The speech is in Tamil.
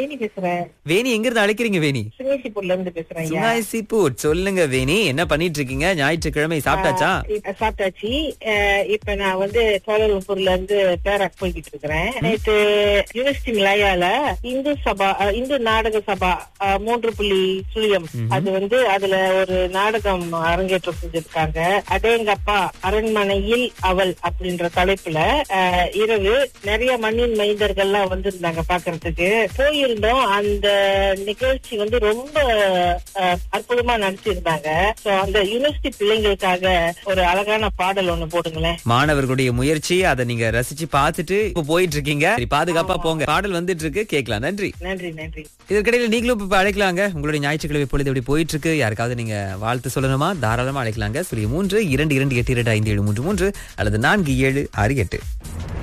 வேணி பேசுறேன் வேணி எங்க இருந்து அழைக்கிறீங்க வேணி சிங்கேசிப்பூர்ல இருந்து பேசுறேன் ஐயா சுங்காய்சிப்பூர் சொல்லுங்க வேணி என்ன பண்ணிட்டு இருக்கீங்க ஞாயிற்றுக்கிழமை சாப்பிட்டாச்சா இப்ப சாப்பிட்டாச்சு அஹ் இப்ப நான் வந்து கோலாலம்பூர்ல இருந்து பேராக் போய்கிட்டு இருக்கிறேன் நேற்று யூனிவர்சிட்டி மலாயால இந்து சபா அஹ் இந்து நாடக சபா அஹ் மூன்று புள்ளி சுழியம் அது வந்து அதுல ஒரு நாடகம் அரங்கேற்றம் செஞ்சிருக்காங்க அடேங்கப்பா அரண்மனையில் அவள் அப்படின்ற தலைப்புல அஹ் இரவு நிறைய மண்ணின் மைந்தர்கள்லாம் வந்திருந்தாங்க பாக்குறதுக்கு போயிருந்தோம் அந்த நிகழ்ச்சி வந்து ரொம்ப அஹ், அற்புதமா நடிச்சிருந்தாங்க சோ அந்த யூனிவர்சிட்டி பிள்ளைங்களுக்காக ஒரு அழகான பாடல் ஒண்ணு போடுங்களேன் மாணவர்களுடைய முயற்சி அதை நீங்க ரசிச்சு பார்த்துட்டு இப்ப போயிட்டு இருக்கீங்க சரி, பாதுகாப்பா போங்க பாடல் வந்துட்டு இருக்கு கேட்கலாம் நன்றி நன்றி நன்றி இதற்கிடையில நீங்களும் இப்ப அழைக்கலாங்க உங்களுடைய ஞாயிற்றுக்கிழமை பொழுது எப்படி போயிட்டு இருக்கு யாருக்காவது நீங்க வாழ்த்து சொல்லணுமா தாராளமா அழைக்கலாங்க சரி மூன்று இரண்டு இரண்டு எட்டு இரண்டு ஐந்து ஏழு மூன்று மூன்று அல்லது நான்கு ஏழு ஆறு எட்டு